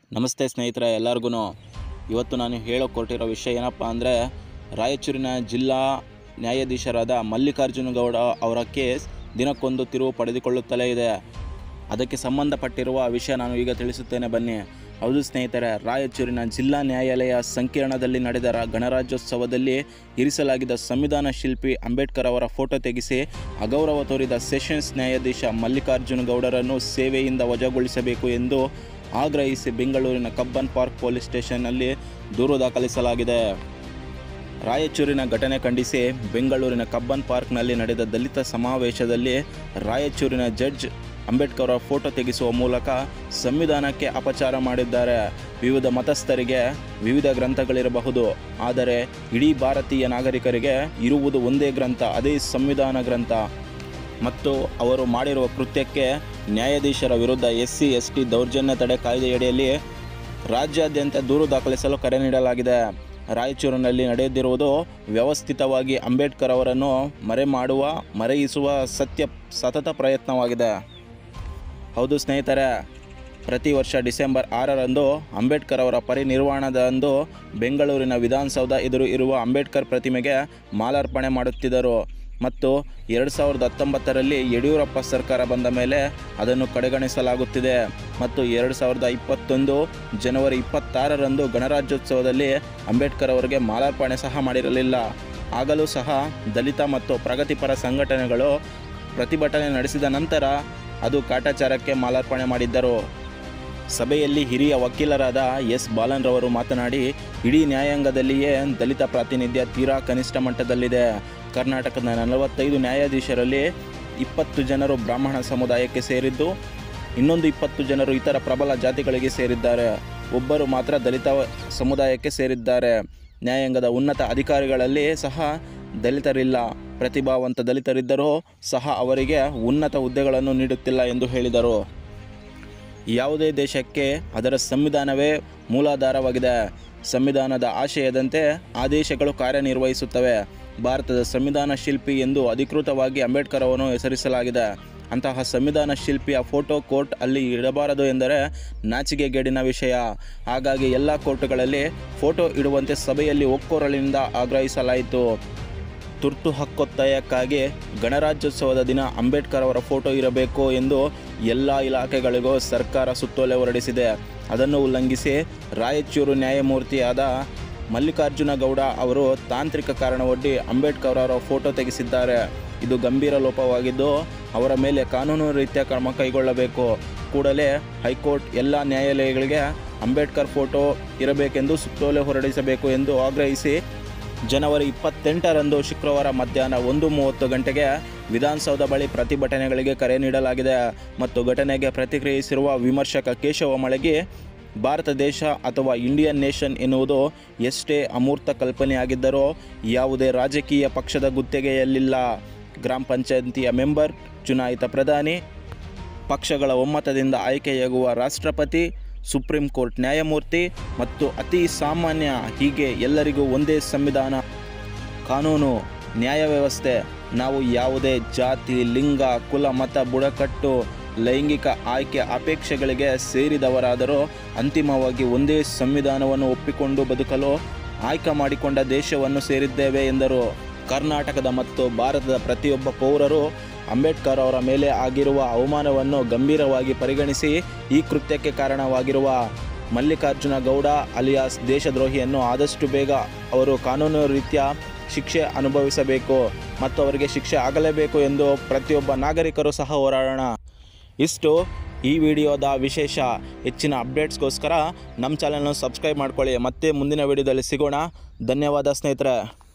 ನಮಸ್ತೆ ಸ್ನೇಹಿತರೆ ಎಲ್ಲರಿಗೂ ಇವತ್ತು ನಾನು ಹೇಳೋಕೆ ಹೊರಟಿರೋ ವಿಷಯ ಏನಪ್ಪ ಅಂದರೆ ರಾಯಚೂರಿನ ಜಿಲ್ಲಾ ನ್ಯಾಯಾಧೀಶರಾದ ಮಲ್ಲಿಕಾರ್ಜುನ ಗೌಡ ಅವರ ಕೇಸ್ ದಿನಕ್ಕೊಂದು ತಿರುವು ಪಡೆದುಕೊಳ್ಳುತ್ತಲೇ ಇದೆ ಅದಕ್ಕೆ ಸಂಬಂಧಪಟ್ಟಿರುವ ವಿಷಯ ನಾನು ಈಗ ತಿಳಿಸುತ್ತೇನೆ ಬನ್ನಿ ಹೌದು ಸ್ನೇಹಿತರೆ ರಾಯಚೂರಿನ ಜಿಲ್ಲಾ ನ್ಯಾಯಾಲಯ ಸಂಕೀರ್ಣದಲ್ಲಿ ನಡೆದ ರ- ಗಣರಾಜ್ಯೋತ್ಸವದಲ್ಲಿ ಇರಿಸಲಾಗಿದ್ದ ಸಂವಿಧಾನ ಶಿಲ್ಪಿ ಅಂಬೇಡ್ಕರ್ ಅವರ ಫೋಟೋ ತೆಗೆಸಿ ಅಗೌರವ ತೋರಿದ ಸೆಷನ್ಸ್ ನ್ಯಾಯಾಧೀಶ ಮಲ್ಲಿಕಾರ್ಜುನ ಗೌಡರನ್ನು ಸೇವೆಯಿಂದ ವಜಾಗೊಳಿಸಬೇಕು ಎಂದು ಆಗ್ರಹಿಸಿ ಬೆಂಗಳೂರಿನ ಕಬ್ಬನ್ ಪಾರ್ಕ್ ಪೊಲೀಸ್ ಸ್ಟೇಷನ್ನಲ್ಲಿ ದೂರು ದಾಖಲಿಸಲಾಗಿದೆ ರಾಯಚೂರಿನ ಘಟನೆ ಖಂಡಿಸಿ ಬೆಂಗಳೂರಿನ ಕಬ್ಬನ್ ಪಾರ್ಕ್ನಲ್ಲಿ ನಡೆದ ದಲಿತ ಸಮಾವೇಶದಲ್ಲಿ ರಾಯಚೂರಿನ ಜಡ್ಜ್ ಅಂಬೇಡ್ಕರ್ ಅವರ ಫೋಟೋ ತೆಗೆಸುವ ಮೂಲಕ ಸಂವಿಧಾನಕ್ಕೆ ಅಪಚಾರ ಮಾಡಿದ್ದಾರೆ ವಿವಿಧ ಮತಸ್ಥರಿಗೆ ವಿವಿಧ ಗ್ರಂಥಗಳಿರಬಹುದು ಆದರೆ ಇಡೀ ಭಾರತೀಯ ನಾಗರಿಕರಿಗೆ ಇರುವುದು ಒಂದೇ ಗ್ರಂಥ ಅದೇ ಸಂವಿಧಾನ ಗ್ರಂಥ ಮತ್ತು ಅವರು ಮಾಡಿರುವ ಕೃತ್ಯಕ್ಕೆ ನ್ಯಾಯಾಧೀಶರ ವಿರುದ್ಧ ಎಸ್ ಸಿ ಎಸ್ ಟಿ ದೌರ್ಜನ್ಯ ತಡೆ ಕಾಯ್ದೆಯಡಿಯಲ್ಲಿ ರಾಜ್ಯಾದ್ಯಂತ ದೂರು ದಾಖಲಿಸಲು ಕರೆ ನೀಡಲಾಗಿದೆ ರಾಯಚೂರಿನಲ್ಲಿ ನಡೆದಿರುವುದು ವ್ಯವಸ್ಥಿತವಾಗಿ ಅಂಬೇಡ್ಕರ್ ಅವರನ್ನು ಮರೆ ಮಾಡುವ ಮರೆಯಿಸುವ ಸತ್ಯ ಸತತ ಪ್ರಯತ್ನವಾಗಿದೆ ಹೌದು ಸ್ನೇಹಿತರೆ ಪ್ರತಿ ವರ್ಷ ಡಿಸೆಂಬರ್ ಆರರಂದು ಅಂಬೇಡ್ಕರ್ ಅವರ ಪರಿನಿರ್ವಾಣದಂದು ಬೆಂಗಳೂರಿನ ವಿಧಾನಸೌಧ ಎದುರು ಇರುವ ಅಂಬೇಡ್ಕರ್ ಪ್ರತಿಮೆಗೆ ಮಾಲಾರ್ಪಣೆ ಮಾಡುತ್ತಿದ್ದರು ಮತ್ತು ಎರಡು ಸಾವಿರದ ಹತ್ತೊಂಬತ್ತರಲ್ಲಿ ಯಡಿಯೂರಪ್ಪ ಸರ್ಕಾರ ಬಂದ ಮೇಲೆ ಅದನ್ನು ಕಡೆಗಣಿಸಲಾಗುತ್ತಿದೆ ಮತ್ತು ಎರಡು ಸಾವಿರದ ಇಪ್ಪತ್ತೊಂದು ಜನವರಿ ಇಪ್ಪತ್ತಾರರಂದು ಗಣರಾಜ್ಯೋತ್ಸವದಲ್ಲಿ ಅಂಬೇಡ್ಕರ್ ಅವರಿಗೆ ಮಾಲಾರ್ಪಣೆ ಸಹ ಮಾಡಿರಲಿಲ್ಲ ಆಗಲೂ ಸಹ ದಲಿತ ಮತ್ತು ಪ್ರಗತಿಪರ ಸಂಘಟನೆಗಳು ಪ್ರತಿಭಟನೆ ನಡೆಸಿದ ನಂತರ ಅದು ಕಾಟಾಚಾರಕ್ಕೆ ಮಾಲಾರ್ಪಣೆ ಮಾಡಿದ್ದರು ಸಭೆಯಲ್ಲಿ ಹಿರಿಯ ವಕೀಲರಾದ ಎಸ್ ಬಾಲನ್ರವರು ಮಾತನಾಡಿ ಇಡೀ ನ್ಯಾಯಾಂಗದಲ್ಲಿಯೇ ದಲಿತ ಪ್ರಾತಿನಿಧ್ಯ ತೀರಾ ಕನಿಷ್ಠ ಮಟ್ಟದಲ್ಲಿದೆ ಕರ್ನಾಟಕದ ನಲವತ್ತೈದು ನ್ಯಾಯಾಧೀಶರಲ್ಲಿ ಇಪ್ಪತ್ತು ಜನರು ಬ್ರಾಹ್ಮಣ ಸಮುದಾಯಕ್ಕೆ ಸೇರಿದ್ದು ಇನ್ನೊಂದು ಇಪ್ಪತ್ತು ಜನರು ಇತರ ಪ್ರಬಲ ಜಾತಿಗಳಿಗೆ ಸೇರಿದ್ದಾರೆ ಒಬ್ಬರು ಮಾತ್ರ ದಲಿತ ಸಮುದಾಯಕ್ಕೆ ಸೇರಿದ್ದಾರೆ ನ್ಯಾಯಾಂಗದ ಉನ್ನತ ಅಧಿಕಾರಿಗಳಲ್ಲಿ ಸಹ ದಲಿತರಿಲ್ಲ ಪ್ರತಿಭಾವಂತ ದಲಿತರಿದ್ದರೂ ಸಹ ಅವರಿಗೆ ಉನ್ನತ ಹುದ್ದೆಗಳನ್ನು ನೀಡುತ್ತಿಲ್ಲ ಎಂದು ಹೇಳಿದರು ಯಾವುದೇ ದೇಶಕ್ಕೆ ಅದರ ಸಂವಿಧಾನವೇ ಮೂಲಾಧಾರವಾಗಿದೆ ಸಂವಿಧಾನದ ಆಶಯದಂತೆ ಆ ದೇಶಗಳು ಕಾರ್ಯನಿರ್ವಹಿಸುತ್ತವೆ ಭಾರತದ ಸಂವಿಧಾನ ಶಿಲ್ಪಿ ಎಂದು ಅಧಿಕೃತವಾಗಿ ಅಂಬೇಡ್ಕರ್ ಅವರನ್ನು ಹೆಸರಿಸಲಾಗಿದೆ ಅಂತಹ ಸಂವಿಧಾನ ಶಿಲ್ಪಿಯ ಫೋಟೋ ಕೋರ್ಟ್ ಅಲ್ಲಿ ಇಡಬಾರದು ಎಂದರೆ ನಾಚಿಕೆಗೇಡಿನ ವಿಷಯ ಹಾಗಾಗಿ ಎಲ್ಲ ಕೋರ್ಟ್ಗಳಲ್ಲಿ ಫೋಟೋ ಇಡುವಂತೆ ಸಭೆಯಲ್ಲಿ ಒಕ್ಕೊರಲಿನಿಂದ ಆಗ್ರಹಿಸಲಾಯಿತು ತುರ್ತು ಹಕ್ಕೊತ್ತಾಯಕ್ಕಾಗಿ ಗಣರಾಜ್ಯೋತ್ಸವದ ದಿನ ಅಂಬೇಡ್ಕರ್ ಅವರ ಫೋಟೋ ಇರಬೇಕು ಎಂದು ಎಲ್ಲ ಇಲಾಖೆಗಳಿಗೂ ಸರ್ಕಾರ ಸುತ್ತೋಲೆ ಹೊರಡಿಸಿದೆ ಅದನ್ನು ಉಲ್ಲಂಘಿಸಿ ರಾಯಚೂರು ನ್ಯಾಯಮೂರ್ತಿಯಾದ ಮಲ್ಲಿಕಾರ್ಜುನ ಗೌಡ ಅವರು ತಾಂತ್ರಿಕ ಕಾರಣವೊಡ್ಡಿ ಅಂಬೇಡ್ಕರ್ ಅವರ ಫೋಟೋ ತೆಗೆಸಿದ್ದಾರೆ ಇದು ಗಂಭೀರ ಲೋಪವಾಗಿದ್ದು ಅವರ ಮೇಲೆ ಕಾನೂನು ರೀತಿಯ ಕ್ರಮ ಕೈಗೊಳ್ಳಬೇಕು ಕೂಡಲೇ ಹೈಕೋರ್ಟ್ ಎಲ್ಲ ನ್ಯಾಯಾಲಯಗಳಿಗೆ ಅಂಬೇಡ್ಕರ್ ಫೋಟೋ ಇರಬೇಕೆಂದು ಸುತ್ತೋಲೆ ಹೊರಡಿಸಬೇಕು ಎಂದು ಆಗ್ರಹಿಸಿ ಜನವರಿ ಇಪ್ಪತ್ತೆಂಟರಂದು ಶುಕ್ರವಾರ ಮಧ್ಯಾಹ್ನ ಒಂದು ಮೂವತ್ತು ಗಂಟೆಗೆ ವಿಧಾನಸೌಧ ಬಳಿ ಪ್ರತಿಭಟನೆಗಳಿಗೆ ಕರೆ ನೀಡಲಾಗಿದೆ ಮತ್ತು ಘಟನೆಗೆ ಪ್ರತಿಕ್ರಿಯಿಸಿರುವ ವಿಮರ್ಶಕ ಕೇಶವ ಮಳಗಿ ಭಾರತ ದೇಶ ಅಥವಾ ಇಂಡಿಯನ್ ನೇಷನ್ ಎನ್ನುವುದು ಎಷ್ಟೇ ಅಮೂರ್ತ ಕಲ್ಪನೆಯಾಗಿದ್ದರೂ ಯಾವುದೇ ರಾಜಕೀಯ ಪಕ್ಷದ ಗುತ್ತಿಗೆಯಲ್ಲಿಲ್ಲ ಗ್ರಾಮ ಪಂಚಾಯತಿಯ ಮೆಂಬರ್ ಚುನಾಯಿತ ಪ್ರಧಾನಿ ಪಕ್ಷಗಳ ಒಮ್ಮತದಿಂದ ಆಯ್ಕೆಯಾಗುವ ರಾಷ್ಟ್ರಪತಿ ಸುಪ್ರೀಂ ಕೋರ್ಟ್ ನ್ಯಾಯಮೂರ್ತಿ ಮತ್ತು ಅತಿ ಸಾಮಾನ್ಯ ಹೀಗೆ ಎಲ್ಲರಿಗೂ ಒಂದೇ ಸಂವಿಧಾನ ಕಾನೂನು ನ್ಯಾಯ ವ್ಯವಸ್ಥೆ ನಾವು ಯಾವುದೇ ಜಾತಿ ಲಿಂಗ ಕುಲ ಮತ ಬುಡಕಟ್ಟು ಲೈಂಗಿಕ ಆಯ್ಕೆ ಅಪೇಕ್ಷೆಗಳಿಗೆ ಸೇರಿದವರಾದರೂ ಅಂತಿಮವಾಗಿ ಒಂದೇ ಸಂವಿಧಾನವನ್ನು ಒಪ್ಪಿಕೊಂಡು ಬದುಕಲು ಆಯ್ಕೆ ಮಾಡಿಕೊಂಡ ದೇಶವನ್ನು ಸೇರಿದ್ದೇವೆ ಎಂದರು ಕರ್ನಾಟಕದ ಮತ್ತು ಭಾರತದ ಪ್ರತಿಯೊಬ್ಬ ಪೌರರು ಅಂಬೇಡ್ಕರ್ ಅವರ ಮೇಲೆ ಆಗಿರುವ ಅವಮಾನವನ್ನು ಗಂಭೀರವಾಗಿ ಪರಿಗಣಿಸಿ ಈ ಕೃತ್ಯಕ್ಕೆ ಕಾರಣವಾಗಿರುವ ಮಲ್ಲಿಕಾರ್ಜುನ ಗೌಡ ಅಲಿಯಾಸ್ ದೇಶದ್ರೋಹಿಯನ್ನು ಆದಷ್ಟು ಬೇಗ ಅವರು ಕಾನೂನು ರೀತ್ಯ ಶಿಕ್ಷೆ ಅನುಭವಿಸಬೇಕು ಮತ್ತು ಅವರಿಗೆ ಶಿಕ್ಷೆ ಆಗಲೇಬೇಕು ಎಂದು ಪ್ರತಿಯೊಬ್ಬ ನಾಗರಿಕರು ಸಹ ಹೋರಾಡೋಣ ಇಷ್ಟು ಈ ವಿಡಿಯೋದ ವಿಶೇಷ ಹೆಚ್ಚಿನ ಅಪ್ಡೇಟ್ಸ್ಗೋಸ್ಕರ ನಮ್ಮ ಚಾನಲ್ನ ಸಬ್ಸ್ಕ್ರೈಬ್ ಮಾಡ್ಕೊಳ್ಳಿ ಮತ್ತೆ ಮುಂದಿನ ವಿಡಿಯೋದಲ್ಲಿ ಸಿಗೋಣ ಧನ್ಯವಾದ ಸ್ನೇಹಿತರೆ